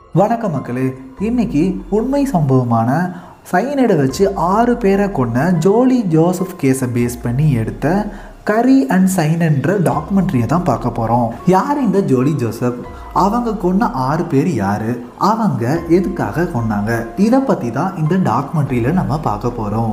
வணக்கம் மக்களே இன்னைக்கு உண்மை சம்பவமான சைனைடை வச்சு ஆறு பேரை கொண்ட ஜோலி ஜோசப் கேஸை பேஸ் பண்ணி எடுத்த கரி அண்ட் சைனன்ற டாக்குமெண்ட்ரியை தான் பார்க்க போகிறோம் யார் இந்த ஜோலி ஜோசப் அவங்க கொன்ன ஆறு பேர் யார் அவங்க எதுக்காக கொன்னாங்க இதை பற்றி தான் இந்த டாக்குமெண்ட்ரியில் நம்ம பார்க்க போகிறோம்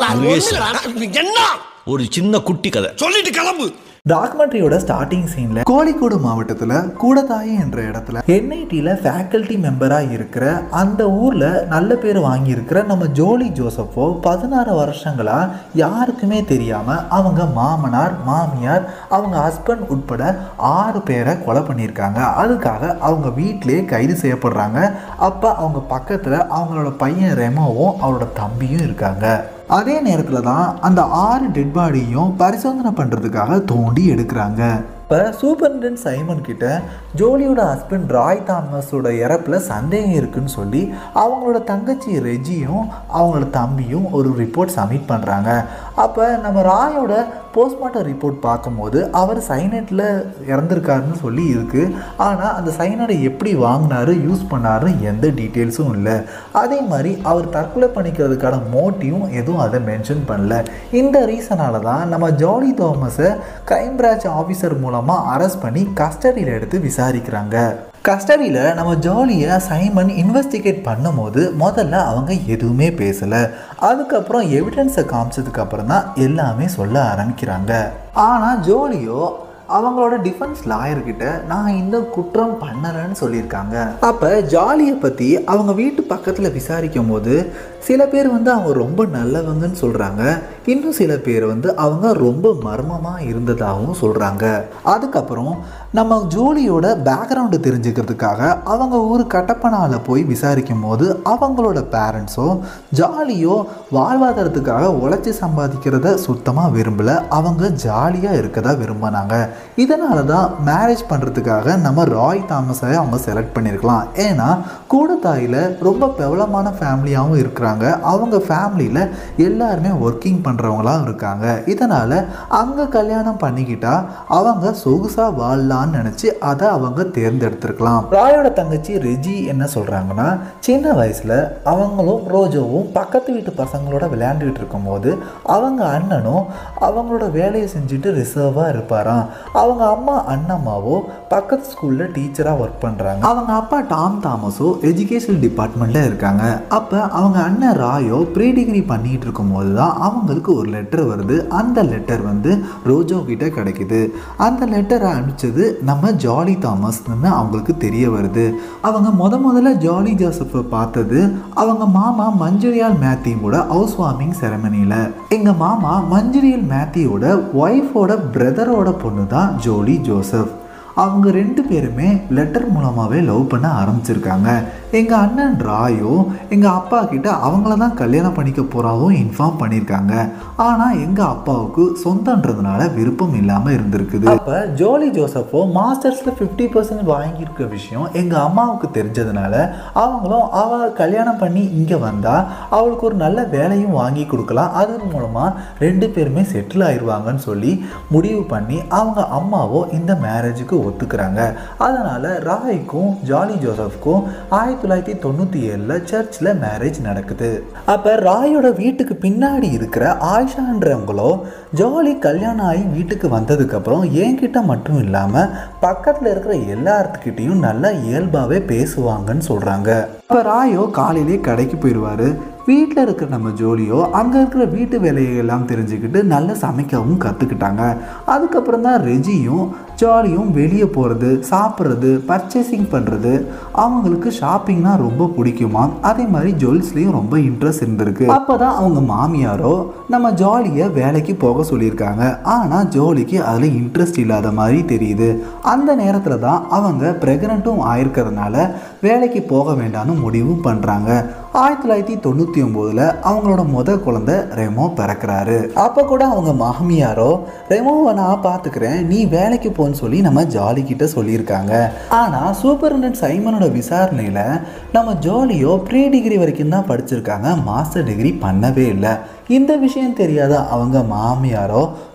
என்ன ஒரு சின்ன குட்டி கதை சொல்லிட்டு கிளம்பு டாக்குமெண்ட்ரியோட ஸ்டார்டிங் சீன்ல கோழிக்கோடு மாவட்டத்தில் கூடத்தாயி என்ற இடத்துல என்ஐடியில் ஃபேக்கல்ட்டி மெம்பராக இருக்கிற அந்த ஊரில் நல்ல பேர் வாங்கியிருக்கிற நம்ம ஜோலி ஜோசப்போ பதினாறு வருஷங்களா யாருக்குமே தெரியாமல் அவங்க மாமனார் மாமியார் அவங்க ஹஸ்பண்ட் உட்பட ஆறு பேரை கொலை பண்ணியிருக்காங்க அதுக்காக அவங்க வீட்டிலே கைது செய்யப்படுறாங்க அப்போ அவங்க பக்கத்தில் அவங்களோட பையன் ரெமோவும் அவரோட தம்பியும் இருக்காங்க அதே நேரத்தில் தான் அந்த ஆறு டெட் பாடியும் பரிசோதனை பண்ணுறதுக்காக தோண்டி எடுக்கிறாங்க இப்போ சூப்பரண்டன்ட் சைமன் கிட்ட ஜோலியோட ஹஸ்பண்ட் ராய் தாமஸோட இறப்பில் சந்தேகம் இருக்குன்னு சொல்லி அவங்களோட தங்கச்சி ரெஜியும் அவங்களோட தம்பியும் ஒரு ரிப்போர்ட் சப்மிட் பண்ணுறாங்க அப்போ நம்ம ராயோட போஸ்ட்மார்ட்டம் ரிப்போர்ட் பார்க்கும்போது அவர் சைனட்டில் இறந்துருக்காருன்னு சொல்லி இருக்குது ஆனால் அந்த சைனடை எப்படி வாங்கினாரு யூஸ் பண்ணாருன்னு எந்த டீட்டெயில்ஸும் இல்லை அதே மாதிரி அவர் தற்கொலை பண்ணிக்கிறதுக்கான மோட்டிவும் எதுவும் அதை மென்ஷன் பண்ணல இந்த ரீசனால தான் நம்ம ஜாலி தோமஸை கிரைம் பிரான்ச் ஆஃபீஸர் மூலமாக அரெஸ்ட் பண்ணி கஸ்டடியில் எடுத்து விசாரிக்கிறாங்க கஸ்டடியில் நம்ம ஜாலியை சைமன் இன்வெஸ்டிகேட் பண்ணும்போது முதல்ல அவங்க எதுவுமே பேசலை அதுக்கப்புறம் எவிடன்ஸை காமிச்சதுக்கு அப்புறம் தான் எல்லாமே சொல்ல ஆரம்பிக்கிறாங்க ஆனால் ஜோலியோ அவங்களோட டிஃபென்ஸ் லாயர்கிட்ட நான் இந்த குற்றம் பண்ணலைன்னு சொல்லியிருக்காங்க அப்போ ஜாலியை பற்றி அவங்க வீட்டு பக்கத்தில் விசாரிக்கும் போது சில பேர் வந்து அவங்க ரொம்ப நல்லவங்கன்னு சொல்கிறாங்க இன்னும் சில பேர் வந்து அவங்க ரொம்ப மர்மமாக இருந்ததாகவும் சொல்கிறாங்க அதுக்கப்புறம் நம்ம ஜோலியோட பேக்ரவுண்டு தெரிஞ்சுக்கிறதுக்காக அவங்க ஊர் கட்டப்பனால போய் விசாரிக்கும் போது அவங்களோட பேரண்ட்ஸோ ஜாலியோ வாழ்வாதாரத்துக்காக உழைச்சி சம்பாதிக்கிறத சுத்தமாக விரும்பலை அவங்க ஜாலியாக இருக்கதா விரும்பினாங்க இதனால தான் மேரேஜ் பண்ணுறதுக்காக நம்ம ராய் தாமஸை அவங்க செலக்ட் பண்ணியிருக்கலாம் ஏன்னா கூடத்தாயில் ரொம்ப பிரபலமான ஃபேமிலியாகவும் இருக்கிறாங்க அவங்க ஃபேமிலியில் எல்லாருமே ஒர்க்கிங் பண்ணுறவங்களாம் இருக்காங்க இதனால் அங்கே கல்யாணம் பண்ணிக்கிட்டா அவங்க சொகுசாக வாழலான்னு நினச்சி அதை அவங்க தேர்ந்தெடுத்திருக்கலாம் ராயோட தங்கச்சி ரெஜி என்ன சொல்கிறாங்கன்னா சின்ன வயசில் அவங்களும் ரோஜோவும் பக்கத்து வீட்டு பசங்களோட விளையாண்டுக்கிட்டு இருக்கும்போது அவங்க அண்ணனும் அவங்களோட வேலையை செஞ்சுட்டு ரிசர்வாக இருப்பாராம் அவங்க அம்மா அண்ணம்மாவோ பக்கத்து ஸ்கூலில் டீச்சராக ஒர்க் பண்ணுறாங்க அவங்க அப்பா டாம் தாமஸோ எஜுகேஷன் டிபார்ட்மெண்ட்டில் இருக்காங்க அப்போ அவங்க அண்ணன் ராயோ ப்ரீ டிகிரி பண்ணிகிட்டு இருக்கும்போது தான் அவங்களுக்கு ஒரு லெட்டர் வருது அந்த லெட்டர் வந்து ரோஜோ கிட்ட கிடைக்குது அந்த லெட்டரை அனுப்பிச்சது நம்ம ஜாலி தாமஸ்னு அவங்களுக்கு தெரிய வருது அவங்க முத முதல்ல ஜாலி ஜோசப்பை பார்த்தது அவங்க மாமா மஞ்சுரியால் மேத்யூவோட ஹவுஸ் வார்மிங் செரமனியில் எங்கள் மாமா மஞ்சுரியல் மேத்யூவோட ஒய்ஃபோட பிரதரோட பொண்ணு தான் ஜோலி ஜோசப் அவங்க ரெண்டு பேருமே லெட்டர் மூலமாகவே லவ் பண்ண ஆரம்பிச்சிருக்காங்க எங்கள் அண்ணன் ராயோ எங்கள் அப்பா கிட்ட அவங்கள தான் கல்யாணம் பண்ணிக்க போகிறாவும் இன்ஃபார்ம் பண்ணியிருக்காங்க ஆனால் எங்கள் அப்பாவுக்கு சொந்தன்றதுனால விருப்பம் இல்லாமல் இருந்திருக்குது அப்போ ஜோலி ஜோசப்போ மாஸ்டர்ஸில் ஃபிஃப்டி பர்சன்ட் வாங்கியிருக்க விஷயம் எங்கள் அம்மாவுக்கு தெரிஞ்சதுனால அவங்களும் அவ கல்யாணம் பண்ணி இங்கே வந்தால் அவளுக்கு ஒரு நல்ல வேலையும் வாங்கி கொடுக்கலாம் அதன் மூலமாக ரெண்டு பேருமே செட்டில் ஆயிடுவாங்கன்னு சொல்லி முடிவு பண்ணி அவங்க அம்மாவோ இந்த மேரேஜுக்கு ஒத்துக்கிறாங்க அதனால் ராய்க்கும் ஜாலி ஜோசப்க்கும் ஆயிரத்தி தொள்ளாயிரத்தி தொண்ணூற்றி ஏழில் சர்ச்சில் மேரேஜ் நடக்குது அப்போ ராயோட வீட்டுக்கு பின்னாடி இருக்கிற ஆயிஷான்றவங்களோ ஜாலி கல்யாணம் ஆகி வீட்டுக்கு வந்ததுக்கப்புறம் என்கிட்ட மட்டும் இல்லாமல் பக்கத்தில் இருக்கிற எல்லாத்துக்கிட்டையும் நல்லா இயல்பாகவே பேசுவாங்கன்னு சொல்கிறாங்க அப்போ ராயோ காலையிலே கடைக்கு போயிடுவார் வீட்டில் இருக்கிற நம்ம ஜோலியோ அங்கே இருக்கிற வீட்டு வேலையெல்லாம் தெரிஞ்சுக்கிட்டு நல்லா சமைக்கவும் கற்றுக்கிட்டாங்க அதுக்கப்புறம் தான் ரெஜியும் ஜாலியும் வெளியே போகிறது சாப்பிட்றது பர்ச்சேசிங் பண்ணுறது அவங்களுக்கு ஷாப்பிங்னா ரொம்ப பிடிக்குமா அதே மாதிரி ஜுவல்ஸ்லேயும் ரொம்ப இன்ட்ரெஸ்ட் இருந்திருக்கு அப்போ தான் அவங்க மாமியாரோ நம்ம ஜாலியை வேலைக்கு போக சொல்லியிருக்காங்க ஆனால் ஜோலிக்கு அதில் இன்ட்ரெஸ்ட் இல்லாத மாதிரி தெரியுது அந்த நேரத்தில் தான் அவங்க ப்ரெக்னெண்ட்டும் ஆயிருக்கிறதுனால வேலைக்கு போக வேண்டாம்னு முடிவும் பண்ணுறாங்க ஆயிரத்தி தொள்ளாயிரத்தி தொண்ணூற்றி ஒம்போதில் அவங்களோட முத குழந்தை ரெமோ பிறக்கிறாரு அப்போ கூட அவங்க மாமியாரோ ரெமோவை நான் பார்த்துக்கிறேன் நீ வேலைக்கு போன்னு சொல்லி நம்ம ஜாலி கிட்ட சொல்லியிருக்காங்க ஆனால் சூப்பரண்டன்ட் சைமனோட விசாரணையில் நம்ம ஜாலியோ ப்ரீ டிகிரி வரைக்கும் தான் படிச்சிருக்காங்க மாஸ்டர் டிகிரி பண்ணவே இல்லை இந்த விஷயம் தெரியாத அவங்க மாமியாரோ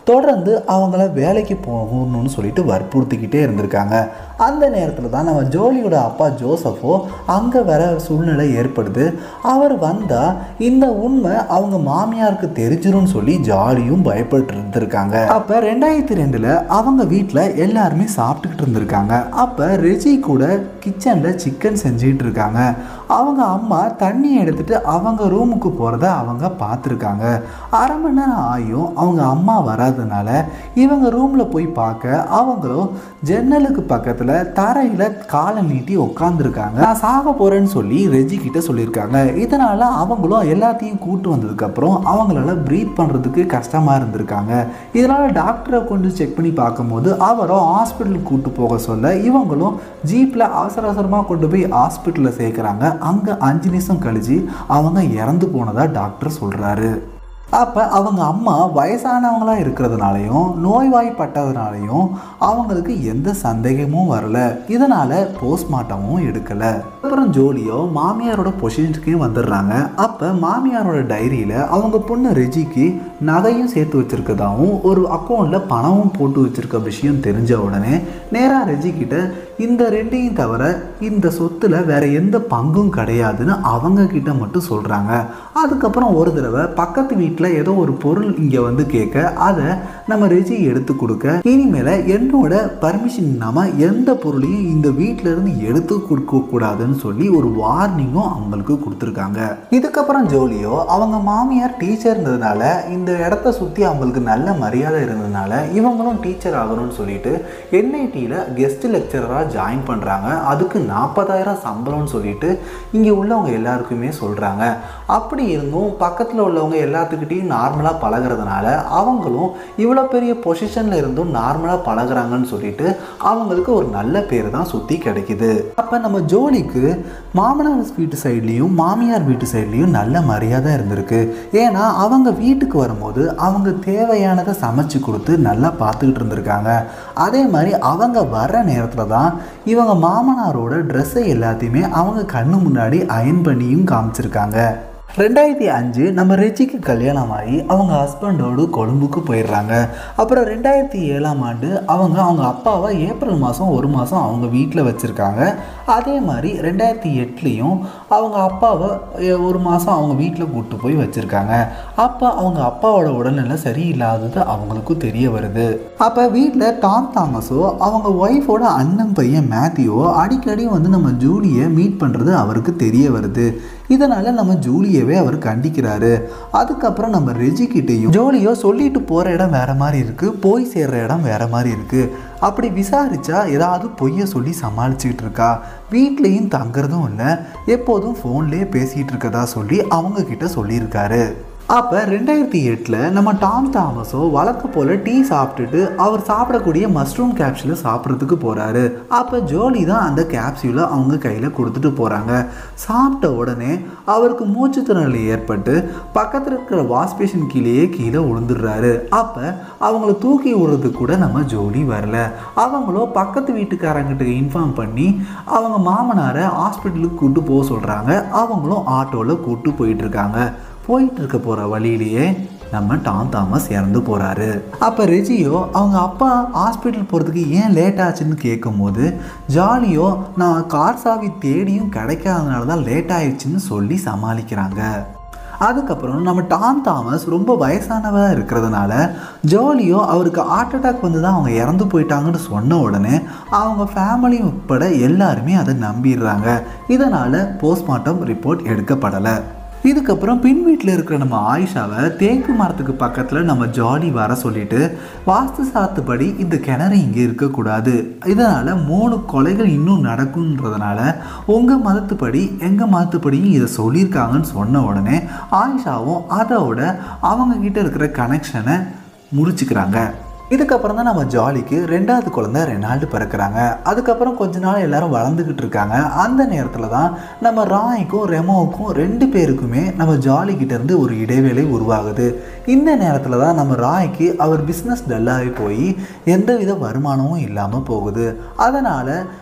தொடர்ந்து அவங்கள வேலைக்கு போகணும்னு சொல்லிட்டு வற்புறுத்திக்கிட்டே இருந்திருக்காங்க அந்த நேரத்தில் தான் நம்ம ஜோலியோட அப்பா ஜோசஃபோ அங்கே வர சூழ்நிலை ஏற்படுது அவர் வந்தால் இந்த உண்மை அவங்க மாமியாருக்கு தெரிஞ்சிரும்னு சொல்லி ஜாலியும் பயப்பட்டு இருந்திருக்காங்க அப்போ ரெண்டாயிரத்தி ரெண்டில் அவங்க வீட்டில் எல்லாருமே சாப்பிட்டுக்கிட்டு இருந்திருக்காங்க அப்போ ரெஜி கூட கிச்சனில் சிக்கன் செஞ்சுக்கிட்டு இருக்காங்க அவங்க அம்மா தண்ணி எடுத்துட்டு அவங்க ரூமுக்கு போகிறத அவங்க பார்த்துருக்காங்க அரை மணி நேரம் ஆகியும் அவங்க அம்மா வராதனால இவங்க ரூமில் போய் பார்க்க அவங்களும் ஜன்னலுக்கு பக்கத்தில் தரையில் காலை நீட்டி உட்காந்துருக்காங்க நான் சாக போகிறேன்னு சொல்லி ரெஜி கிட்ட சொல்லியிருக்காங்க இதனால் அவங்களும் எல்லாத்தையும் கூட்டு வந்ததுக்கப்புறம் அவங்களால ப்ரீத் பண்ணுறதுக்கு கஷ்டமாக இருந்திருக்காங்க இதனால் டாக்டரை கொண்டு செக் பண்ணி பார்க்கும்போது அவரும் ஹாஸ்பிட்டலுக்கு கூட்டு போக சொல்ல இவங்களும் ஜீப்பில் அவசர அவசரமாக கொண்டு போய் ஹாஸ்பிட்டலில் சேர்க்குறாங்க அங்கே அஞ்சு நிமிஷம் கழிச்சு அவங்க இறந்து போனதா டாக்டர் சொல்கிறாரு அப்போ அவங்க அம்மா வயசானவங்களா இருக்கிறதுனாலையும் நோய்வாய்ப்பட்டதுனாலையும் அவங்களுக்கு எந்த சந்தேகமும் வரல இதனால் போஸ்ட்மார்ட்டமும் எடுக்கலை அப்புறம் ஜோலியோ மாமியாரோட பொசிஷனுக்கே வந்துடுறாங்க அப்போ மாமியாரோட டைரியில் அவங்க பொண்ணு ரெஜிக்கு நகையும் சேர்த்து வச்சிருக்கதாகவும் ஒரு அக்கௌண்ட்டில் பணமும் போட்டு வச்சிருக்க விஷயம் தெரிஞ்ச உடனே நேராக ரெஜி கிட்ட இந்த ரெண்டையும் தவிர இந்த சொத்துல வேற எந்த பங்கும் கிடையாதுன்னு அவங்க கிட்ட மட்டும் சொல்றாங்க அதுக்கப்புறம் ஒரு தடவை பக்கத்து வீட்டில் ஏதோ ஒரு பொருள் இங்கே வந்து கேட்க அதை நம்ம ரெஜி எடுத்து கொடுக்க இனிமேல என்னோட பர்மிஷன் இல்லாமல் எந்த பொருளையும் இந்த வீட்டில இருந்து எடுத்து கொடுக்க கூடாதுன்னு சொல்லி ஒரு வார்னிங்கும் அவங்களுக்கு கொடுத்துருக்காங்க இதுக்கப்புறம் ஜோலியோ அவங்க மாமியார் டீச்சர்ன்றதுனால இந்த இடத்த சுற்றி அவங்களுக்கு நல்ல மரியாதை இருந்ததுனால இவங்களும் டீச்சர் ஆகணும்னு சொல்லிட்டு என்ஐடியில் கெஸ்ட் லெக்சரராக ஜாயின் பண்ணுறாங்க அதுக்கு நாற்பதாயிரம் சம்பளம்னு சொல்லிட்டு இங்கே உள்ளவங்க எல்லாருக்குமே சொல்கிறாங்க அப்படி இருந்தும் பக்கத்தில் உள்ளவங்க எல்லாத்துக்கிட்டையும் நார்மலாக பழகுறதுனால அவங்களும் இவ்வளோ பெரிய பொசிஷனில் இருந்தும் நார்மலாக பழகுறாங்கன்னு சொல்லிட்டு அவங்களுக்கு ஒரு நல்ல பேர் தான் சுற்றி கிடைக்குது அப்போ நம்ம ஜோலிக்கு மாமனார் வீட்டு சைட்லேயும் மாமியார் வீட்டு சைட்லேயும் நல்ல மரியாதை இருந்திருக்கு ஏன்னா அவங்க வீட்டுக்கு வரும்போது அவங்க தேவையானதை சமைச்சு கொடுத்து நல்லா பார்த்துக்கிட்டு இருந்திருக்காங்க அதே மாதிரி அவங்க வர்ற நேரத்தில் தான் இவங்க மாமனாரோட ட்ரெஸ்ஸை எல்லாத்தையுமே அவங்க கண்ணு முன்னாடி அயன் பண்ணியும் காமிச்சிருக்காங்க ரெண்டாயிரத்தி அஞ்சு நம்ம ரெஜிக்கு கல்யாணம் ஆகி அவங்க ஹஸ்பண்டோடு கொழும்புக்கு போயிடுறாங்க அப்புறம் ரெண்டாயிரத்தி ஏழாம் ஆண்டு அவங்க அவங்க அப்பாவை ஏப்ரல் மாதம் ஒரு மாதம் அவங்க வீட்டில் வச்சுருக்காங்க அதே மாதிரி ரெண்டாயிரத்தி எட்டுலேயும் அவங்க அப்பாவை எ- ஒரு மாதம் அவங்க வீட்டில் கூப்பிட்டு போய் வச்சுருக்காங்க அப்போ அவங்க அப்பாவோட உடல்நிலை சரியில்லாதது அவங்களுக்கும் தெரிய வருது அப்போ வீட்டில் டாம் தாமஸோ அவங்க ஒய்ஃபோட அண்ணன் பையன் மேத்யூவோ அடிக்கடி வந்து நம்ம ஜூலியை மீட் பண்ணுறது அவருக்கு தெரிய வருது இதனால் நம்ம ஜூலியவே அவர் கண்டிக்கிறாரு அதுக்கப்புறம் நம்ம ரெஜிக்கிட்டேயும் ஜோலியோ சொல்லிட்டு போகிற இடம் வேற மாதிரி இருக்குது போய் சேர்ற இடம் வேற மாதிரி இருக்குது அப்படி விசாரிச்சா ஏதாவது பொய்யை சொல்லி சமாளிச்சுக்கிட்டு இருக்கா வீட்லேயும் தங்குறதும் இல்லை எப்போதும் ஃபோன்லேயே பேசிகிட்டு இருக்கதா சொல்லி அவங்க கிட்ட சொல்லியிருக்காரு அப்போ ரெண்டாயிரத்தி எட்டில் நம்ம டாம் தாமஸோ வழக்க போல் டீ சாப்பிட்டுட்டு அவர் சாப்பிடக்கூடிய மஷ்ரூம் கேப்சூலை சாப்பிட்றதுக்கு போகிறாரு அப்போ ஜோலி தான் அந்த கேப்சூலை அவங்க கையில் கொடுத்துட்டு போகிறாங்க சாப்பிட்ட உடனே அவருக்கு மூச்சு திணறல் ஏற்பட்டு பக்கத்தில் இருக்கிற வாஷ் பேஷன் கீழேயே கீழே விழுந்துடுறாரு அப்போ அவங்கள தூக்கி விடுறதுக்கு கூட நம்ம ஜோலி வரல அவங்களோ பக்கத்து வீட்டுக்காரங்கிட்ட இன்ஃபார்ம் பண்ணி அவங்க மாமனாரை ஹாஸ்பிட்டலுக்கு கூட்டு போக சொல்கிறாங்க அவங்களும் ஆட்டோவில் கூட்டு போயிட்டு இருக்காங்க போயிட்டு இருக்க போகிற வழியிலேயே நம்ம டாம் தாமஸ் இறந்து போகிறாரு அப்போ ரெஜியோ அவங்க அப்பா ஹாஸ்பிட்டல் போகிறதுக்கு ஏன் லேட் ஆச்சுன்னு கேட்கும்போது ஜாலியோ நான் கார் சாவி தேடியும் கிடைக்காதனால தான் லேட் ஆயிடுச்சுன்னு சொல்லி சமாளிக்கிறாங்க அதுக்கப்புறம் நம்ம டாம் தாமஸ் ரொம்ப வயசானவராக இருக்கிறதுனால ஜோலியோ அவருக்கு ஹார்ட் அட்டாக் வந்து தான் அவங்க இறந்து போயிட்டாங்கன்னு சொன்ன உடனே அவங்க ஃபேமிலி உட்பட எல்லாருமே அதை நம்பிடுறாங்க இதனால் போஸ்ட்மார்ட்டம் ரிப்போர்ட் எடுக்கப்படலை இதுக்கப்புறம் பின் வீட்டில் இருக்கிற நம்ம ஆயிஷாவை தேக்கு மரத்துக்கு பக்கத்தில் நம்ம ஜாலி வர சொல்லிட்டு வாஸ்து சாத்துப்படி இந்த கிணறு இங்கே இருக்கக்கூடாது இதனால் மூணு கொலைகள் இன்னும் நடக்குன்றதுனால உங்கள் மதத்துப்படி எங்கள் மதத்துப்படியும் இதை சொல்லியிருக்காங்கன்னு சொன்ன உடனே ஆயிஷாவும் அதோட அவங்க கிட்ட இருக்கிற கனெக்ஷனை முறிச்சுக்கிறாங்க இதுக்கப்புறம் தான் நம்ம ஜாலிக்கு ரெண்டாவது குழந்தை ரெனால்டு பிறக்கிறாங்க அதுக்கப்புறம் கொஞ்ச நாள் எல்லாரும் வளர்ந்துக்கிட்டு இருக்காங்க அந்த நேரத்தில் தான் நம்ம ராய்க்கும் ரெமோவுக்கும் ரெண்டு பேருக்குமே நம்ம ஜாலி கிட்ட இருந்து ஒரு இடைவேளை உருவாகுது இந்த நேரத்தில் தான் நம்ம ராய்க்கு அவர் பிஸ்னஸ் டல்லாகி போய் எந்தவித வருமானமும் இல்லாமல் போகுது அதனால்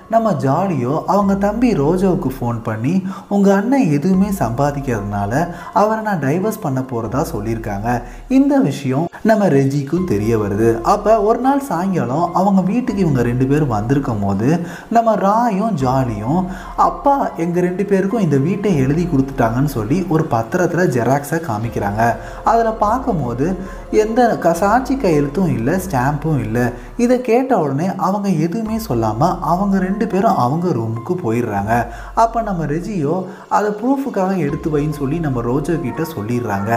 நம்ம ஜாலியோ அவங்க தம்பி ரோஜோவுக்கு ஃபோன் பண்ணி உங்கள் அண்ணன் எதுவுமே சம்பாதிக்கிறதுனால அவரை நான் டைவர்ஸ் பண்ண போகிறதா சொல்லியிருக்காங்க இந்த விஷயம் நம்ம ரெஜிக்கும் தெரிய வருது அப்போ ஒரு நாள் சாயங்காலம் அவங்க வீட்டுக்கு இவங்க ரெண்டு பேரும் வந்திருக்கும் போது நம்ம ராயும் ஜாலியும் அப்பா எங்கள் ரெண்டு பேருக்கும் இந்த வீட்டை எழுதி கொடுத்துட்டாங்கன்னு சொல்லி ஒரு பத்திரத்தில் ஜெராக்ஸை காமிக்கிறாங்க அதில் பார்க்கும்போது எந்த க சாட்சி கையெழுத்தும் இல்லை ஸ்டாம்பும் இல்லை இதை கேட்ட உடனே அவங்க எதுவுமே சொல்லாமல் அவங்க ரெண்டு பேரும் அவங்க ரூமுக்கு போயிடுறாங்க அப்போ நம்ம ரெஜியோ அதை ப்ரூஃபுக்காக எடுத்து வைன்னு சொல்லி நம்ம ரோஜோ கிட்ட சொல்லிடுறாங்க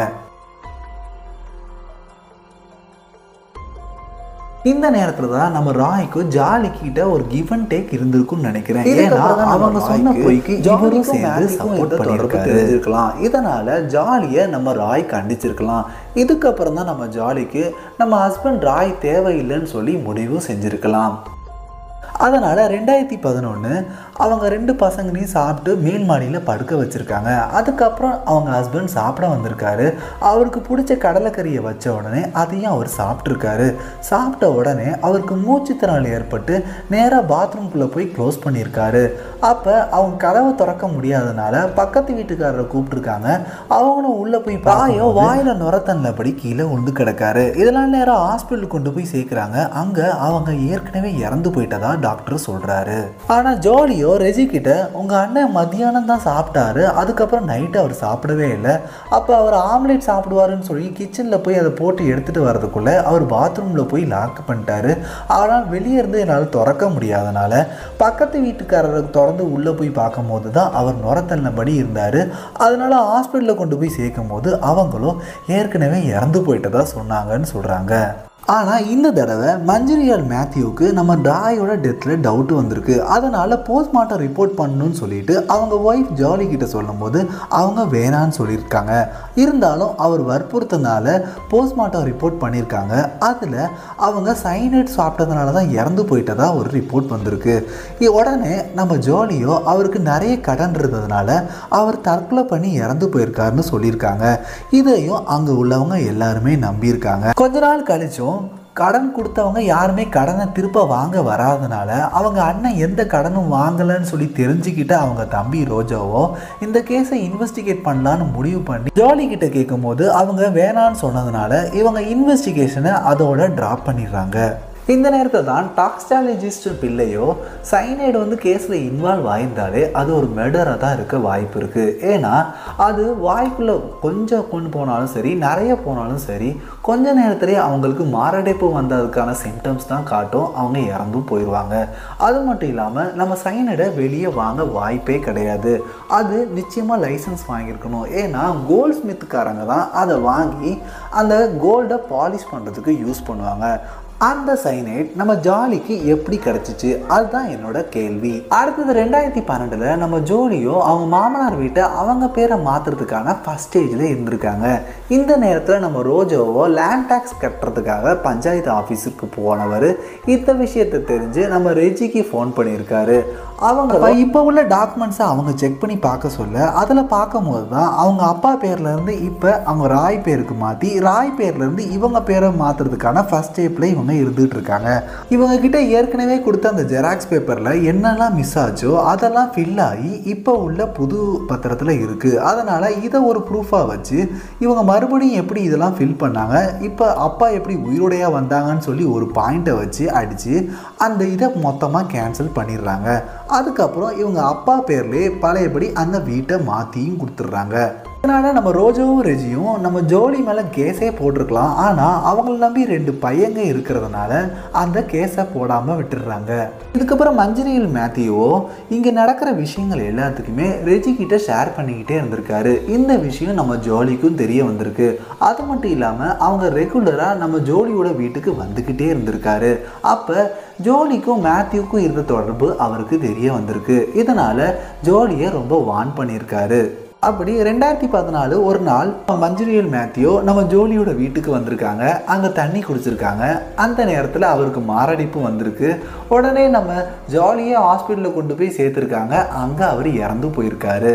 இந்த நேரத்தில் தான் நம்ம ராய்க்கு ஜாலி கிட்ட ஒரு கிவ் அண்ட் டேக் இருந்திருக்கும்னு நினைக்கிறேன் ஏன்னா அவங்க சொன்ன பொய்க்கு இவரும் சேர்ந்து சப்போர்ட் பண்ணியிருக்காரு தெரிஞ்சிருக்கலாம் இதனால ஜாலியை நம்ம ராய் கண்டிச்சிருக்கலாம் இதுக்கப்புறம் தான் நம்ம ஜாலிக்கு நம்ம ஹஸ்பண்ட் ராய் தேவையில்லைன்னு சொல்லி முடிவும் செஞ்சிருக்கலாம் அதனால் ரெண்டாயிரத்தி பதினொன்று அவங்க ரெண்டு பசங்களையும் சாப்பிட்டு மேல் மாடியில் படுக்க வச்சுருக்காங்க அதுக்கப்புறம் அவங்க ஹஸ்பண்ட் சாப்பிட வந்திருக்காரு அவருக்கு பிடிச்ச கடலைக்கறியை வச்ச உடனே அதையும் அவர் சாப்பிட்ருக்காரு சாப்பிட்ட உடனே அவருக்கு மூச்சுத்திறல் ஏற்பட்டு நேராக பாத்ரூம்குள்ளே போய் க்ளோஸ் பண்ணியிருக்காரு அப்போ அவங்க கதவை திறக்க முடியாதனால பக்கத்து வீட்டுக்காரரை கூப்பிட்ருக்காங்க அவங்களும் உள்ளே போய் பாயோ வாயில் நுரத்தன்னபடி கீழே உண்டு கிடக்காரு இதெல்லாம் நேரம் ஹாஸ்பிட்டலுக்கு கொண்டு போய் சேர்க்குறாங்க அங்கே அவங்க ஏற்கனவே இறந்து போயிட்டதா டாக்டர் சொல்கிறாரு ஆனால் ஜோலியோ ரெஜி கிட்ட உங்கள் அண்ணன் மத்தியானம் தான் சாப்பிட்டாரு அதுக்கப்புறம் நைட்டு அவர் சாப்பிடவே இல்லை அப்போ அவர் ஆம்லேட் சாப்பிடுவாருன்னு சொல்லி கிச்சனில் போய் அதை போட்டு எடுத்துகிட்டு வரதுக்குள்ளே அவர் பாத்ரூமில் போய் லாக் பண்ணிட்டாரு ஆனால் வெளியே இருந்து என்னால் திறக்க முடியாதனால பக்கத்து வீட்டுக்காரரை திறந்து உள்ளே போய் பார்க்கும்போது தான் அவர் நுரத்தள்ளபடி இருந்தார் அதனால ஹாஸ்பிட்டலில் கொண்டு போய் சேர்க்கும் போது அவங்களும் ஏற்கனவே இறந்து போயிட்டதா சொன்னாங்கன்னு சொல்கிறாங்க ஆனால் இந்த தடவை மஞ்சரியால் மேத்யூவுக்கு நம்ம டாயோட டெத்தில் டவுட் வந்திருக்கு அதனால் போஸ்ட்மார்ட்டம் ரிப்போர்ட் பண்ணணும்னு சொல்லிட்டு அவங்க ஒய்ஃப் ஜாலி கிட்ட சொல்லும்போது அவங்க வேணான்னு சொல்லியிருக்காங்க இருந்தாலும் அவர் வற்புறுத்தனால போஸ்ட்மார்ட்டம் ரிப்போர்ட் பண்ணியிருக்காங்க அதில் அவங்க சைனைட் சாப்பிட்டதுனால தான் இறந்து போயிட்டதா ஒரு ரிப்போர்ட் வந்திருக்கு இ- உடனே நம்ம ஜோலியோ அவருக்கு நிறைய கடன் இருந்ததுனால அவர் தற்கொலை பண்ணி இறந்து போயிருக்காருன்னு சொல்லியிருக்காங்க இதையும் அங்கே உள்ளவங்க எல்லாருமே நம்பியிருக்காங்க கொஞ்ச நாள் கழிச்சும் கடன் கொடுத்தவங்க யாருமே கடனை திருப்ப வாங்க வராதனால அவங்க அண்ணன் எந்த கடனும் வாங்கலைன்னு சொல்லி தெரிஞ்சுக்கிட்டு அவங்க தம்பி ரோஜாவோ இந்த கேஸை இன்வெஸ்டிகேட் பண்ணலான்னு முடிவு பண்ணி ஜாலி கிட்ட கேட்கும்போது அவங்க வேணான்னு சொன்னதுனால இவங்க இன்வெஸ்டிகேஷனை அதோட ட்ராப் பண்ணிடுறாங்க இந்த நேரத்தில் தான் டாக்ஸாலஜிஸ்ட் பிள்ளையோ சைனைடு வந்து கேஸில் இன்வால்வ் ஆயிருந்தாலே அது ஒரு மெடராக தான் இருக்க வாய்ப்பு இருக்குது ஏன்னா அது வாய்க்குள்ளே கொஞ்சம் கொண்டு போனாலும் சரி நிறைய போனாலும் சரி கொஞ்ச நேரத்திலேயே அவங்களுக்கு மாரடைப்பு வந்ததுக்கான சிம்டம்ஸ் தான் காட்டும் அவங்க இறந்தும் போயிடுவாங்க அது மட்டும் இல்லாமல் நம்ம சைனைடை வெளியே வாங்க வாய்ப்பே கிடையாது அது நிச்சயமாக லைசன்ஸ் வாங்கியிருக்கணும் ஏன்னா கோல்ட் ஸ்மித்துக்காரங்க தான் அதை வாங்கி அந்த கோல்டை பாலிஷ் பண்ணுறதுக்கு யூஸ் பண்ணுவாங்க அந்த சைனைட் நம்ம ஜாலிக்கு எப்படி கிடைச்சிச்சு அதுதான் என்னோட கேள்வி அடுத்தது ரெண்டாயிரத்தி பன்னெண்டில் நம்ம ஜோலியோ அவங்க மாமனார் வீட்டை அவங்க பேரை மாற்றுறதுக்கான ஃபஸ்ட் ஸ்டேஜில் இருந்திருக்காங்க இந்த நேரத்தில் நம்ம ரோஜோவோ லேண்ட் டேக்ஸ் கட்டுறதுக்காக பஞ்சாயத்து ஆஃபீஸுக்கு போனவர் இந்த விஷயத்தை தெரிஞ்சு நம்ம ரெஜிக்கு ஃபோன் பண்ணியிருக்காரு அவங்க இப்போ உள்ள டாக்குமெண்ட்ஸை அவங்க செக் பண்ணி பார்க்க சொல்ல அதில் பார்க்கும்போது தான் அவங்க அப்பா பேர்லேருந்து இப்போ அவங்க ராய் பேருக்கு மாற்றி ராய் பேர்லேருந்து இவங்க பேரை மாற்றுறதுக்கான ஃபஸ்ட் ஸ்டெப்பில் இவங்க இருந்துகிட்டு இருக்காங்க இவங்க கிட்ட ஏற்கனவே கொடுத்த அந்த ஜெராக்ஸ் பேப்பரில் என்னெல்லாம் மிஸ் ஆச்சோ அதெல்லாம் ஃபில் ஆகி இப்போ உள்ள புது பத்திரத்தில் இருக்குது அதனால் இதை ஒரு ப்ரூஃபாக வச்சு இவங்க மறுபடியும் எப்படி இதெல்லாம் ஃபில் பண்ணாங்க இப்போ அப்பா எப்படி உயிரோடையாக வந்தாங்கன்னு சொல்லி ஒரு பாயிண்ட்டை வச்சு அடித்து அந்த இதை மொத்தமாக கேன்சல் பண்ணிடுறாங்க அதுக்கப்புறம் இவங்க அப்பா பேர்லேயே பழையபடி அந்த வீட்டை மாற்றியும் கொடுத்துட்றாங்க அதனால் நம்ம ரோஜோவும் ரெஜியும் நம்ம ஜோலி மேலே கேஸே போட்டிருக்கலாம் ஆனால் அவங்கள நம்பி ரெண்டு பையங்க இருக்கிறதுனால அந்த கேஸை போடாமல் விட்டுடுறாங்க இதுக்கப்புறம் மஞ்சரியில் மேத்யூவோ இங்கே நடக்கிற விஷயங்கள் எல்லாத்துக்குமே ரெஜி கிட்ட ஷேர் பண்ணிக்கிட்டே இருந்திருக்காரு இந்த விஷயம் நம்ம ஜோலிக்கும் தெரிய வந்திருக்கு அது மட்டும் இல்லாமல் அவங்க ரெகுலராக நம்ம ஜோலியோட வீட்டுக்கு வந்துக்கிட்டே இருந்திருக்காரு அப்போ ஜோலிக்கும் மேத்யூக்கும் இருந்த தொடர்பு அவருக்கு தெரிய வந்திருக்கு இதனால் ஜோலியை ரொம்ப வான் பண்ணியிருக்காரு அப்படி ரெண்டாயிரத்தி பதினாலு ஒரு நாள் மஞ்சுரியல் மேத்யூ நம்ம ஜோலியோட வீட்டுக்கு வந்திருக்காங்க அங்கே தண்ணி குடிச்சிருக்காங்க அந்த நேரத்தில் அவருக்கு மாரடைப்பு வந்திருக்கு உடனே நம்ம ஜாலியை ஹாஸ்பிட்டலில் கொண்டு போய் சேர்த்துருக்காங்க அங்கே அவர் இறந்து போயிருக்காரு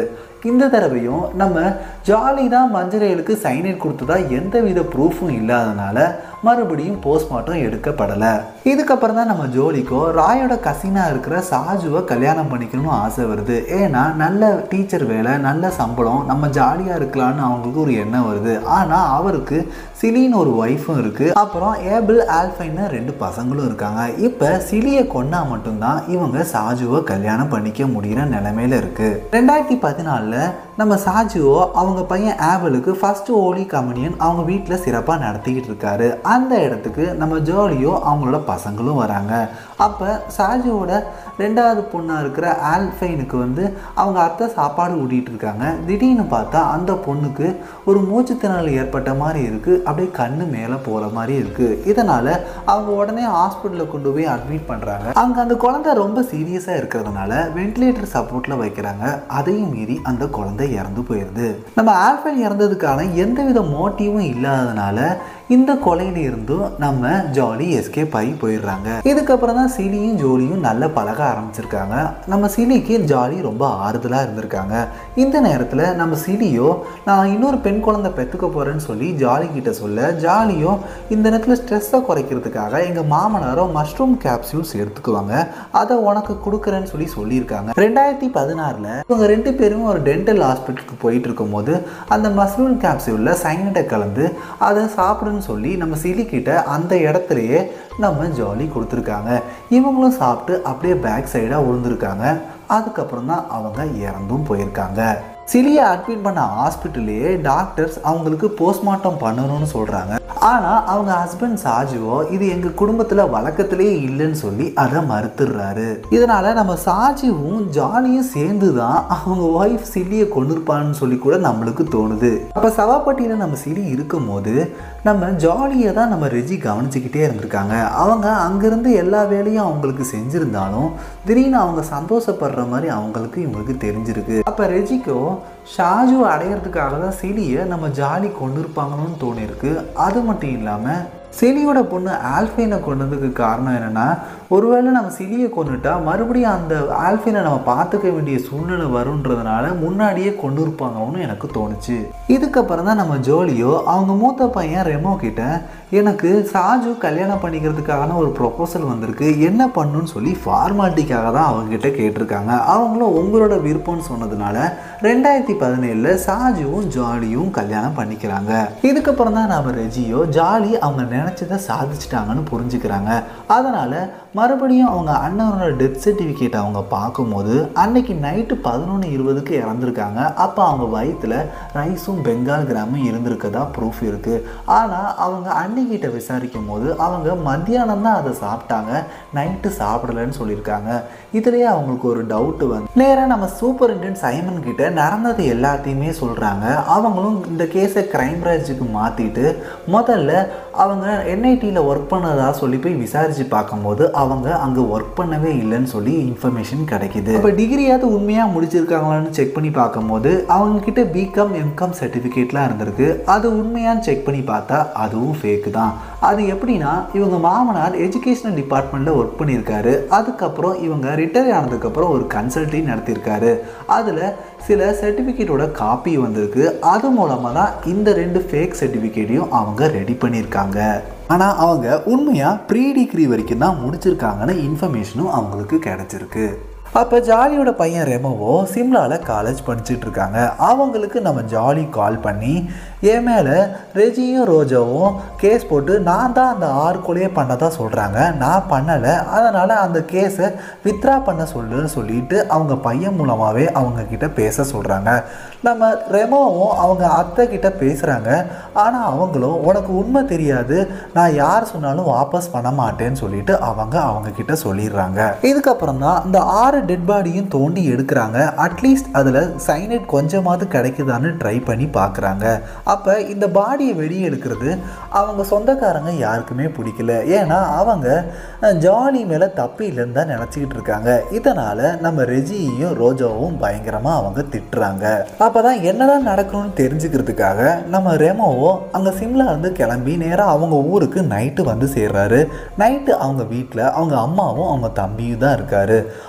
இந்த தடவையும் நம்ம ஜாலி தான் மஞ்சரேலுக்கு சைனைட் கொடுத்ததா எந்த வித ப்ரூஃபும் இல்லாதனால மறுபடியும் போஸ்ட்மார்ட்டம் எடுக்கப்படலை இதுக்கப்புறம் தான் நம்ம ஜோலிக்கோ ராயோட கசினாக இருக்கிற சாஜுவை கல்யாணம் பண்ணிக்கணும்னு ஆசை வருது ஏன்னா நல்ல டீச்சர் வேலை நல்ல சம்பளம் நம்ம ஜாலியாக இருக்கலாம்னு அவங்களுக்கு ஒரு எண்ணம் வருது ஆனால் அவருக்கு சிலின்னு ஒரு ஒய்ஃபும் இருக்குது அப்புறம் ஏபிள் ஆல்ஃபைன்னு ரெண்டு பசங்களும் இருக்காங்க இப்போ சிலியை கொன்னா மட்டும்தான் இவங்க சாஜுவை கல்யாணம் பண்ணிக்க முடிகிற நிலைமையில இருக்குது ரெண்டாயிரத்தி பதினாலில் நம்ம சாஜுவோ அவங்க பையன் ஆபிளுக்கு ஃபர்ஸ்ட் ஓலி கம்யூனியன் அவங்க வீட்டில் சிறப்பாக நடத்திக்கிட்டு இருக்காரு அந்த இடத்துக்கு நம்ம ஜோலியோ அவங்களோட பசங்களும் வராங்க அப்போ சாஜுவோட ரெண்டாவது பொண்ணாக இருக்கிற ஆல்ஃபைனுக்கு வந்து அவங்க அத்தை சாப்பாடு ஊட்டிகிட்டு இருக்காங்க திடீர்னு பார்த்தா அந்த பொண்ணுக்கு ஒரு மூச்சுத்திணறல் ஏற்பட்ட மாதிரி இருக்குது அப்படியே கண்ணு மேலே போகிற மாதிரி இருக்குது இதனால் அவங்க உடனே ஹாஸ்பிட்டலில் கொண்டு போய் அட்மிட் பண்ணுறாங்க அங்கே அந்த குழந்தை ரொம்ப சீரியஸாக இருக்கிறதுனால வென்டிலேட்டர் சப்போர்ட்டில் வைக்கிறாங்க அதையும் மீறி அந்த குழந்தை இறந்து போயிடுது நம்ம ஆல்ஃபைன் இறந்ததுக்கான எந்தவித மோட்டிவும் இல்லாததுனால இந்த கொலையில இருந்தும் நம்ம ஜாலி எஸ்கேப் ஆகி போயிடுறாங்க இதுக்கப்புறம் தான் சிலியும் ஜோலியும் நல்ல பழக ஆரம்பிச்சிருக்காங்க நம்ம சிலிக்கு ஜாலி ரொம்ப ஆறுதலாக இருந்திருக்காங்க இந்த நேரத்தில் நம்ம சிலியோ நான் இன்னொரு பெண் குழந்தை பெற்றுக்க போகிறேன்னு சொல்லி ஜாலி கிட்ட சொல்ல ஜாலியோ இந்த நேரத்தில் ஸ்ட்ரெஸ்ஸை குறைக்கிறதுக்காக எங்கள் மாமனாரோ மஷ்ரூம் கேப்சியூல்ஸ் எடுத்துக்குவாங்க அதை உனக்கு கொடுக்குறேன்னு சொல்லி சொல்லியிருக்காங்க ரெண்டாயிரத்தி பதினாறில் இவங்க ரெண்டு பேரும் ஒரு டென்டல் ஹாஸ்பிட்டலுக்கு போயிட்டு இருக்கும்போது அந்த மஷ்ரூம் கேப்சியூலில் சைனட்டை கலந்து அதை சாப்பிடுன்னு சொல்லி நம்ம சிலிக்கிட்ட அந்த இடத்துலையே நம்ம ஜாலி கொடுத்துருக்காங்க இவங்களும் சாப்பிட்டு அப்படியே பேக் சைடாக விழுந்திருக்காங்க அதுக்கப்புறம் தான் அவங்க இறந்தும் போயிருக்காங்க சிலியை அட்மிட் பண்ண ஹாஸ்பிட்டல்லையே டாக்டர்ஸ் அவங்களுக்கு போஸ்ட்மார்ட்டம் பண்ணணும்னு சொல்கிறாங்க ஆனால் அவங்க ஹஸ்பண்ட் சாஜுவோ இது எங்கள் குடும்பத்தில் வழக்கத்திலேயே இல்லைன்னு சொல்லி அதை மறுத்துடுறாரு இதனால் நம்ம சாஜுவும் ஜாலியும் சேர்ந்து தான் அவங்க ஒய்ஃப் சிலியை கொண்டிருப்பான்னு சொல்லி கூட நம்மளுக்கு தோணுது அப்போ சவாப்பட்டியில் நம்ம சிலி இருக்கும்போது நம்ம ஜாலியை தான் நம்ம ரெஜி கவனிச்சுக்கிட்டே இருந்திருக்காங்க அவங்க அங்கேருந்து எல்லா வேலையும் அவங்களுக்கு செஞ்சுருந்தாலும் திடீர்னு அவங்க சந்தோஷப்படுற மாதிரி அவங்களுக்கு இவங்களுக்கு தெரிஞ்சிருக்கு அப்போ ரெஜிக்கோ ஷாஜு அடையிறதுக்காக தான் சிலியை நம்ம ஜாலி கொண்டு இருப்பாங்கன்னு தோணியிருக்கு அது மட்டும் இல்லாமல் சிலியோட பொண்ணு ஆல்ஃபைனை கொண்டதுக்கு காரணம் என்னென்னா ஒருவேளை நம்ம சிலியை கொண்டுட்டா மறுபடியும் அந்த ஆல்ஃபைனை நம்ம பார்த்துக்க வேண்டிய சூழ்நிலை வருன்றதுனால முன்னாடியே கொண்டு இருப்பாங்கன்னு எனக்கு தோணுச்சு இதுக்கப்புறம் தான் நம்ம ஜோலியோ அவங்க மூத்த பையன் ரெமோ கிட்ட எனக்கு சாஜு கல்யாணம் பண்ணிக்கிறதுக்கான ஒரு ப்ரொபோசல் வந்திருக்கு என்ன பண்ணுன்னு சொல்லி ஃபார்மாலிட்டிக்காக தான் அவங்ககிட்ட கேட்டிருக்காங்க அவங்களும் உங்களோட விருப்பம்னு சொன்னதுனால ரெண்டாயிரத்தி பதினேழில் சாஜுவும் ஜாலியும் கல்யாணம் பண்ணிக்கிறாங்க இதுக்கப்புறம் தான் நம்ம ரெஜியோ ஜாலி அவங்க நினச்சதை சாதிச்சிட்டாங்கன்னு புரிஞ்சுக்கிறாங்க அதனால் மறுபடியும் அவங்க அண்ணனோட டெத் சர்டிஃபிகேட் அவங்க பார்க்கும்போது அன்னைக்கு நைட்டு பதினொன்று இருபதுக்கு இறந்துருக்காங்க அப்போ அவங்க வயிற்றில் ரைஸும் பெங்கால் கிராமும் இருந்திருக்கதா ப்ரூஃப் இருக்குது ஆனால் அவங்க அன்னிக்கிட்ட விசாரிக்கும் போது அவங்க மத்தியானம் தான் அதை சாப்பிட்டாங்க நைட்டு சாப்பிடலன்னு சொல்லியிருக்காங்க இதுலேயே அவங்களுக்கு ஒரு டவுட்டு வந்து நேராக நம்ம சூப்பரிண்டென்ட் சைமன் கிட்ட நடந்தது எல்லாத்தையுமே சொல்கிறாங்க அவங்களும் இந்த கேஸை கிரைம் பிரான்ச்சுக்கு மாற்றிட்டு முதல்ல அவங்க என்ஐடியில் ஒர்க் பண்ணதா சொல்லி போய் விசாரித்து பார்க்கும்போது அவங்க அங்கே ஒர்க் பண்ணவே இல்லைன்னு சொல்லி இன்ஃபர்மேஷன் கிடைக்குது இப்போ டிகிரியாவது உண்மையாக முடிச்சிருக்காங்களான்னு செக் பண்ணி பார்க்கும்போது அவங்க கிட்ட பிகாம் எம்காம் சர்டிஃபிகேட்லாம் இருந்திருக்கு அது உண்மையான்னு செக் பண்ணி பார்த்தா அதுவும் ஃபேக்கு தான் அது எப்படின்னா இவங்க மாமனார் எஜுகேஷனல் டிபார்ட்மெண்ட்டில் ஒர்க் பண்ணியிருக்காரு அதுக்கப்புறம் இவங்க ரிட்டையர் ஆனதுக்கப்புறம் ஒரு கன்சல்ட்டி நடத்தியிருக்காரு அதில் சில சர்டிஃபிகேட்டோட காப்பி வந்திருக்கு அது மூலமாக தான் இந்த ரெண்டு ஃபேக் சர்டிஃபிகேட்டையும் அவங்க ரெடி பண்ணியிருக்காங்க ஆனால் அவங்க உண்மையாக ப்ரீ டிகிரி வரைக்கும் தான் முடிச்சிருக்காங்கன்னு இன்ஃபர்மேஷனும் அவங்களுக்கு கிடச்சிருக்கு அப்போ ஜாலியோட பையன் ரெமோவோ சிம்லாவில் காலேஜ் படிச்சுட்டு இருக்காங்க அவங்களுக்கு நம்ம ஜாலி கால் பண்ணி என் மேலே ரெஜியும் ரோஜாவும் கேஸ் போட்டு நான் தான் அந்த ஆறு கொலையை பண்ணதா சொல்கிறாங்க நான் பண்ணலை அதனால் அந்த கேஸை வித்ரா பண்ண சொல்லுன்னு சொல்லிட்டு அவங்க பையன் மூலமாகவே அவங்க கிட்ட பேச சொல்கிறாங்க நம்ம ரெமோவும் அவங்க அத்தை கிட்ட பேசுகிறாங்க ஆனால் அவங்களும் உனக்கு உண்மை தெரியாது நான் யார் சொன்னாலும் வாபஸ் பண்ண மாட்டேன்னு சொல்லிட்டு அவங்க அவங்க கிட்ட சொல்லிடுறாங்க இதுக்கப்புறம் தான் இந்த ஆறு டெட் பாடியும் தோண்டி எடுக்கிறாங்க அட்லீஸ்ட் அதில் சைனைட் கொஞ்சமாவது கிடைக்குதான்னு ட்ரை பண்ணி பார்க்குறாங்க அப்போ இந்த பாடியை வெளியே எடுக்கிறது அவங்க சொந்தக்காரங்க யாருக்குமே பிடிக்கல ஏன்னா அவங்க அஹ், ஜாலி மேலே தப்பு இல்லைன்னு தான் நினச்சிக்கிட்டு இருக்காங்க இதனால் நம்ம ரெஜியையும் ரோஜாவும் பயங்கரமாக அவங்க திட்டுறாங்க அப்போ தான் என்னதான் நடக்கணும்னு தெரிஞ்சுக்கிறதுக்காக நம்ம ரெமோவோ அங்கே சிம்லா இருந்து கிளம்பி நேராக அவங்க ஊருக்கு நைட்டு வந்து சேர்றாரு நைட்டு அவங்க வீட்டில் அவங்க அம்மாவும் அவங்க தம்பியும் தான் இருக்காரு அவங்க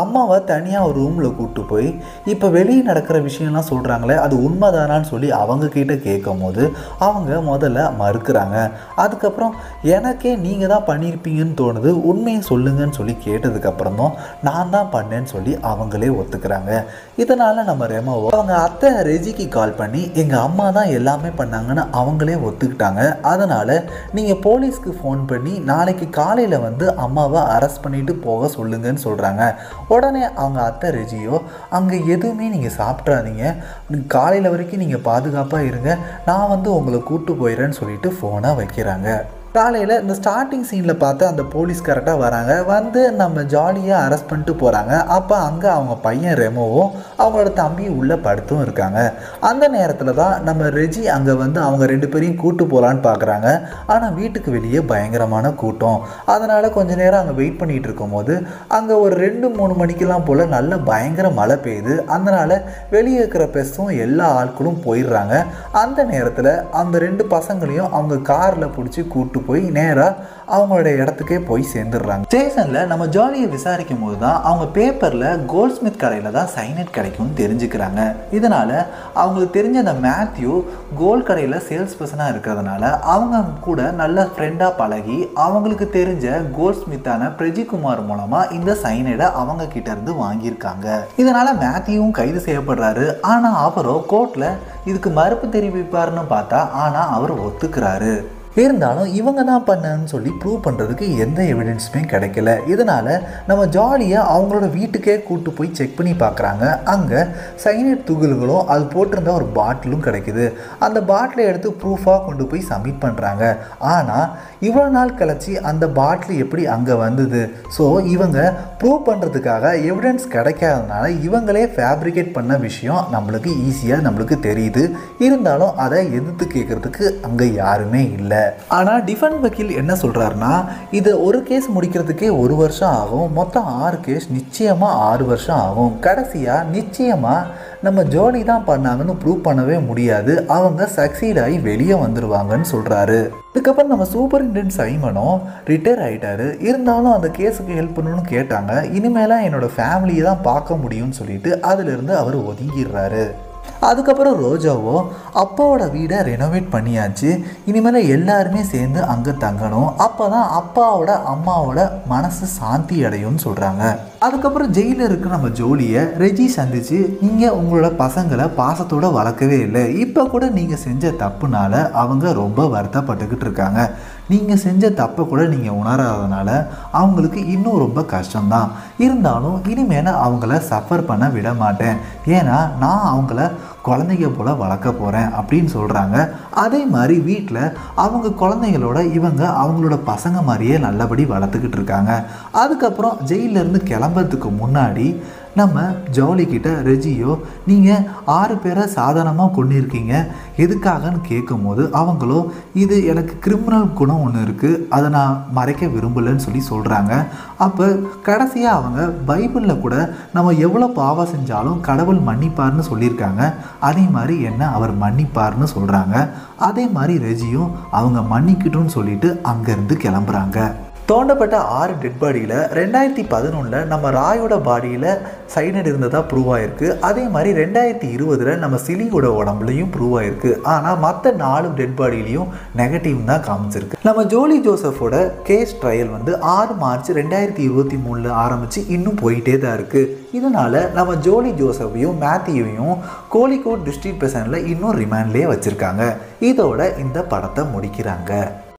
அம்மாவை தனியாக ஒரு ரூமில் கூப்பிட்டு போய் இப்போ வெளியே நடக்கிற விஷயம்லாம் சொல்கிறாங்களே அது உண்மைதானான்னு சொல்லி அவங்க கிட்ட கேட்கும் போது அவங்க முதல்ல மறுக்கிறாங்க அதுக்கப்புறம் எனக்கே நீங்கள் தான் பண்ணியிருப்பீங்கன்னு தோணுது உண்மையை சொல்லுங்கன்னு சொல்லி கேட்டதுக்கப்புறம் தான் நான் தான் பண்ணேன்னு சொல்லி அவங்களே ஒத்துக்கிறாங்க இதனால் நம்ம ரெமோவோ அவங்க அத்தை ரெஜிக்கு கால் பண்ணி எங்கள் அம்மா தான் எல்லாமே பண்ணாங்கன்னு அவங்களே ஒத்துக்கிட்டாங்க அதனால் நீங்கள் போலீஸ்க்கு ஃபோன் பண்ணி நாளைக்கு காலையில் வந்து அம்மாவை அரெஸ்ட் பண்ணிட்டு போக சொல்லுங்கன்னு சொல்கிறாங்க உடனே அவங்க அத்தை ரெஜியோ அங்கே எதுவுமே நீங்கள் சாப்பிட்றாதீங்க காலையில் வரைக்கும் நீங்கள் பாதுகாப்பாக இருங்க நான் வந்து உங்களை கூட்டு போயிடுறேன்னு சொல்லிட்டு ஃபோனை வைக்கிறாங்க காலையில் இந்த ஸ்டார்டிங் சீனில் பார்த்து அந்த போலீஸ் கரெக்டாக வராங்க வந்து நம்ம ஜாலியாக அரெஸ்ட் பண்ணிட்டு போகிறாங்க அப்போ அங்கே அவங்க பையன் ரெமோவும் அவங்களோட தம்பி உள்ளே படுத்தும் இருக்காங்க அந்த நேரத்தில் தான் நம்ம ரெஜி அங்கே வந்து அவங்க ரெண்டு பேரையும் கூட்டு போகலான்னு பார்க்குறாங்க ஆனால் வீட்டுக்கு வெளியே பயங்கரமான கூட்டம் அதனால் கொஞ்ச நேரம் அங்கே வெயிட் பண்ணிகிட்டு இருக்கும்போது அங்கே ஒரு ரெண்டு மூணு மணிக்கெல்லாம் போல் நல்ல பயங்கர மழை பெய்யுது அதனால் வெளியே இருக்கிற பெஸ்ஸும் எல்லா ஆட்களும் போயிடுறாங்க அந்த நேரத்தில் அந்த ரெண்டு பசங்களையும் அவங்க காரில் பிடிச்சி கூட்டு போய் நேராக அவங்களோட இடத்துக்கே போய் சேர்ந்துடுறாங்க ஸ்டேஷனில் நம்ம ஜாலியை விசாரிக்கும் போது தான் அவங்க பேப்பரில் கோல்ட் ஸ்மித் கடையில் தான் சைனட் கிடைக்கும்னு தெரிஞ்சுக்கிறாங்க இதனால் அவங்களுக்கு தெரிஞ்ச அந்த மேத்யூ கோல்ட் கடையில் சேல்ஸ் பர்சனாக இருக்கிறதுனால அவங்க கூட நல்ல ஃப்ரெண்டாக பழகி அவங்களுக்கு தெரிஞ்ச கோல்ட் ஸ்மித்தான பிரஜிகுமார் மூலமாக இந்த சைனடை அவங்க கிட்ட இருந்து வாங்கியிருக்காங்க இதனால் மேத்யூவும் கைது செய்யப்படுறாரு ஆனால் அவரோ கோர்ட்டில் இதுக்கு மறுப்பு தெரிவிப்பாருன்னு பார்த்தா ஆனால் அவர் ஒத்துக்கிறாரு இருந்தாலும் இவங்க தான் பண்ணன்னு சொல்லி ப்ரூவ் பண்ணுறதுக்கு எந்த எவிடன்ஸுமே கிடைக்கல இதனால் நம்ம ஜாலியாக அவங்களோட வீட்டுக்கே கூட்டு போய் செக் பண்ணி பார்க்குறாங்க அங்கே சைனட் துகள்களும் அது போட்டிருந்த ஒரு பாட்டிலும் கிடைக்குது அந்த பாட்டிலை எடுத்து ப்ரூஃபாக கொண்டு போய் சப்மிட் பண்ணுறாங்க ஆனால் இவ்வளோ நாள் கழிச்சு அந்த பாட்டில் எப்படி அங்கே வந்தது ஸோ இவங்க ப்ரூவ் பண்ணுறதுக்காக எவிடன்ஸ் கிடைக்காதனால இவங்களே ஃபேப்ரிகேட் பண்ண விஷயம் நம்மளுக்கு ஈஸியாக நம்மளுக்கு தெரியுது இருந்தாலும் அதை எதிர்த்து கேட்குறதுக்கு அங்கே யாருமே இல்லை ஆனால் டிஃபன் வக்கீல் என்ன சொல்கிறாருன்னா இது ஒரு கேஸ் முடிக்கிறதுக்கே ஒரு வருஷம் ஆகும் மொத்தம் ஆறு கேஸ் நிச்சயமாக ஆறு வருஷம் ஆகும் கடைசியாக நிச்சயமாக நம்ம ஜோலி தான் பண்ணாங்கன்னு ப்ரூவ் பண்ணவே முடியாது அவங்க சக்சீட் ஆகி வெளியே வந்துடுவாங்கன்னு சொல்கிறாரு இதுக்கப்புறம் நம்ம சூப்பரிண்டென்ட் சைமனும் ரிட்டையர் ஆகிட்டாரு இருந்தாலும் அந்த கேஸுக்கு ஹெல்ப் பண்ணணும்னு கேட்டாங்க இனிமேலாம் என்னோட ஃபேமிலியை தான் பார்க்க முடியும்னு சொல்லிட்டு அதிலிருந்து அவர் ஒதுங்கிடுறாரு அதுக்கப்புறம் ரோஜாவோ அப்பாவோட வீடை ரெனோவேட் பண்ணியாச்சு இனிமேல் எல்லாருமே சேர்ந்து அங்கே தங்கணும் அப்போ தான் அப்பாவோட அம்மாவோட மனசு சாந்தி அடையும்னு சொல்கிறாங்க அதுக்கப்புறம் ஜெயிலில் இருக்கிற நம்ம ஜோலியை ரெஜி சந்திச்சு நீங்கள் உங்களோட பசங்களை பாசத்தோட வளர்க்கவே இல்லை இப்போ கூட நீங்கள் செஞ்ச தப்புனால அவங்க ரொம்ப வருத்தப்பட்டுக்கிட்டு இருக்காங்க நீங்கள் செஞ்ச தப்பை கூட நீங்கள் உணராதனால அவங்களுக்கு இன்னும் ரொம்ப கஷ்டம்தான் இருந்தாலும் இனிமேல் அவங்கள சஃபர் பண்ண விட மாட்டேன் ஏன்னா நான் அவங்கள குழந்தைங்க போல் வளர்க்க போகிறேன் அப்படின்னு சொல்கிறாங்க அதே மாதிரி வீட்டில் அவங்க குழந்தைங்களோட இவங்க அவங்களோட பசங்க மாதிரியே நல்லபடி வளர்த்துக்கிட்டு இருக்காங்க அதுக்கப்புறம் ஜெயிலேருந்து கிளம்புறதுக்கு முன்னாடி நம்ம ஜவுளி கிட்ட ரெஜியோ நீங்கள் ஆறு பேரை சாதாரணமாக கொண்டிருக்கீங்க எதுக்காகன்னு கேட்கும்போது அவங்களோ இது எனக்கு கிரிமினல் குணம் ஒன்று இருக்குது அதை நான் மறைக்க விரும்பலைன்னு சொல்லி சொல்கிறாங்க அப்போ கடைசியாக அவங்க பைபிளில் கூட நம்ம எவ்வளோ பாவம் செஞ்சாலும் கடவுள் மன்னிப்பார்னு சொல்லியிருக்காங்க அதே மாதிரி என்ன அவர் மன்னிப்பார்னு சொல்கிறாங்க அதே மாதிரி ரெஜியும் அவங்க மன்னிக்கிட்டும்னு சொல்லிட்டு அங்கேருந்து கிளம்புறாங்க தோண்டப்பட்ட ஆறு டெட் பாடியில் ரெண்டாயிரத்தி பதினொன்றில் நம்ம ராயோட பாடியில் சைனட் இருந்ததாக ப்ரூவ் ஆயிருக்கு அதே மாதிரி ரெண்டாயிரத்தி இருபதில் நம்ம சிலியோட உடம்புலையும் ப்ரூவ் ஆயிருக்கு ஆனால் மற்ற நாலு டெட் பாடியிலையும் நெகட்டிவ் தான் காமிச்சிருக்கு நம்ம ஜோலி ஜோசஃபோட கேஸ் ட்ரையல் வந்து ஆறு மார்ச் ரெண்டாயிரத்தி இருபத்தி மூணில் ஆரம்பித்து இன்னும் போயிட்டே தான் இருக்குது இதனால் நம்ம ஜோலி ஜோசஃபையும் மேத்யூவையும் கோழிக்கோட் டிஸ்ட்ரிக்ட் பிரசனில் இன்னும் ரிமாண்ட்லேயே வச்சுருக்காங்க இதோட இந்த படத்தை முடிக்கிறாங்க